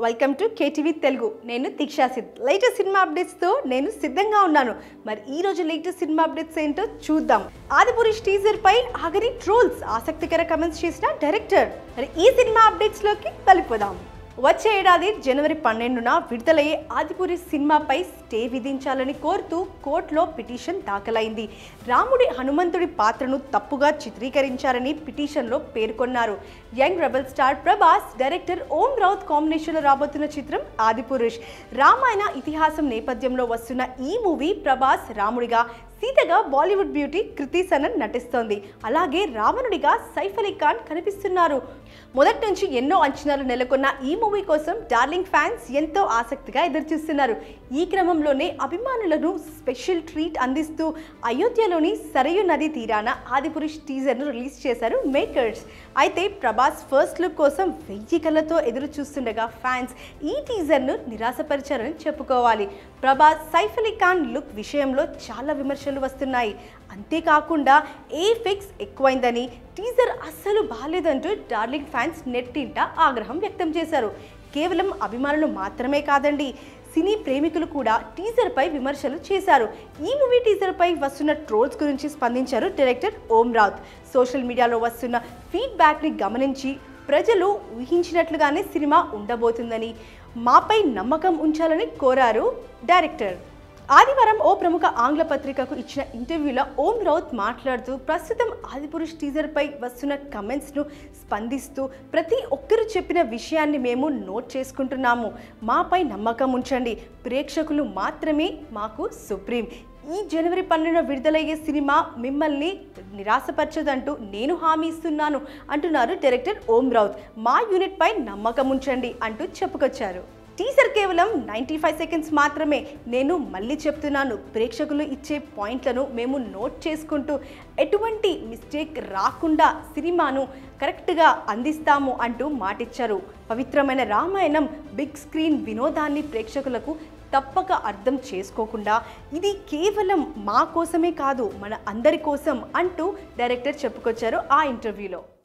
welcome to KTV Telugu నేను దీక్షా సిద్ latest cinema అప్డేట్స్తో నేను సిద్ధంగా ఉన్నాను మరి ఈ రోజు లేటెస్ట్ సినిమా అప్డేట్స్ ఏంటో చూద్దాం ఆదిపురుష్ టీజర్ పై ఆగరి ట్రోల్స్ ఆసక్తికర కమెంట్స్ చేసిన డైరెక్టర్ మరి ఈ సినిమా అప్డేట్స్ లోకి వెళ్ళిపోదాం వచ్చే ఏడాది జనవరి పన్నెండున విడుదలయ్యే ఆదిపురి సినిమాపై స్టే విధించాలని కోరుతూ కోర్టులో పిటిషన్ దాఖలైంది రాముడి హనుమంతుడి పాత్రను తప్పుగా చిత్రీకరించారని పిటిషన్లో పేర్కొన్నారు young rebel star Prabhas director Om Raut కాంబినేషన్లో రాబోతున్న చిత్రం ఆదిపురుష్ రామాయణ ఇతిహాసం నేపథ్యంలో వస్తున్న ఈ మూవీ ప్రభాస్ రాముడిగా సీతగా బాలీవుడ్ బ్యూటీ కృతి సనన్ నటిస్తోంది అలాగే రావణుడిగా సైఫ్ అలీ ఖాన్ కనిపిస్తున్నారు మొదటి నుంచి ఎన్నో అంచనాలు నెలకొన్న ఈ మూవీ కోసం డార్లింగ్ ఫ్యాన్స్ ఎంతో ఆసక్తిగా ఎదురుచూస్తున్నారు ఈ క్రమంలోనే అభిమానులను స్పెషల్ ట్రీట్ అందిస్తూ అయోధ్యలోని సరయు నది తీరాన ఆదిపురుష్ టీజర్ను రిలీజ్ చేశారు మేకర్స్ అయితే ప్రభాస్ ఫస్ట్ లుక్ కోసం వెయ్యి కళ్ళతో ఎదురు చూస్తుండగా ఫ్యాన్స్ ఈ టీజర్ను నిరాశపరిచారని చెప్పుకోవాలి ప్రభాస్ సైఫ్ అలీ ఖాన్ లుక్ విషయంలో చాలా విమర్శలు వస్తున్నాయి అంతేకాకుండా ఏ ఫిక్స్ ఎక్కువైందని టీజర్ అస్సలు బాగాలేదంటూ డార్లింగ్ ఫ్యాన్స్ నెట్టింట ఆగ్రహం వ్యక్తం చేశారు కేవలం అభిమానులు మాత్రమే కాదండి సినీ ప్రేమికులు కూడా టీజర్పై విమర్శలు చేశారు ఈ మూవీ టీజర్పై వస్తున్న ట్రోల్స్ గురించి స్పందించారు డైరెక్టర్ ఓం రావుత్ సోషల్ మీడియాలో వస్తున్న ఫీడ్బ్యాక్ని గమనించి ప్రజలు ఊహించినట్లుగానే సినిమా ఉండబోతుందని మాపై నమ్మకం ఉంచాలని కోరారు డైరెక్టర్ ఆదివారం ఓ ప్రముఖ ఆంగ్ల పత్రికకు ఇచ్చిన ఇంటర్వ్యూలో ఓం రౌత్ మాట్లాడుతూ ప్రస్తుతం ఆదిపురుష్ టీజర్పై వస్తున్న కమెంట్స్ను స్పందిస్తూ ప్రతి ఒక్కరు చెప్పిన విషయాన్ని మేము నోట్ చేసుకుంటున్నాము మాపై నమ్మకం ఉంచండి ప్రేక్షకులు మాత్రమే మాకు సుప్రీం ఈ జనవరి పన్నెండున విడుదలయ్యే సినిమా మిమ్మల్ని నిరాశపరచదంటూ నేను హామీ ఇస్తున్నాను అంటున్నారు డైరెక్టర్ ఓం రౌత్ మా యూనిట్పై నమ్మకం ఉంచండి అంటూ చెప్పుకొచ్చారు టీజర్ కేవలం నైంటీ ఫైవ్ సెకండ్స్ మాత్రమే నేను మళ్ళీ చెప్తున్నాను ప్రేక్షకులు ఇచ్చే పాయింట్లను మేము నోట్ చేసుకుంటూ ఎటువంటి మిస్టేక్ రాకుండా సినిమాను కరెక్ట్గా అందిస్తాము అంటూ మాటిచ్చారు పవిత్రమైన రామాయణం బిగ్ స్క్రీన్ వినోదాన్ని ప్రేక్షకులకు తప్పక అర్థం చేసుకోకుండా ఇది కేవలం మా కోసమే కాదు మన అందరి కోసం అంటూ డైరెక్టర్ చెప్పుకొచ్చారు ఆ ఇంటర్వ్యూలో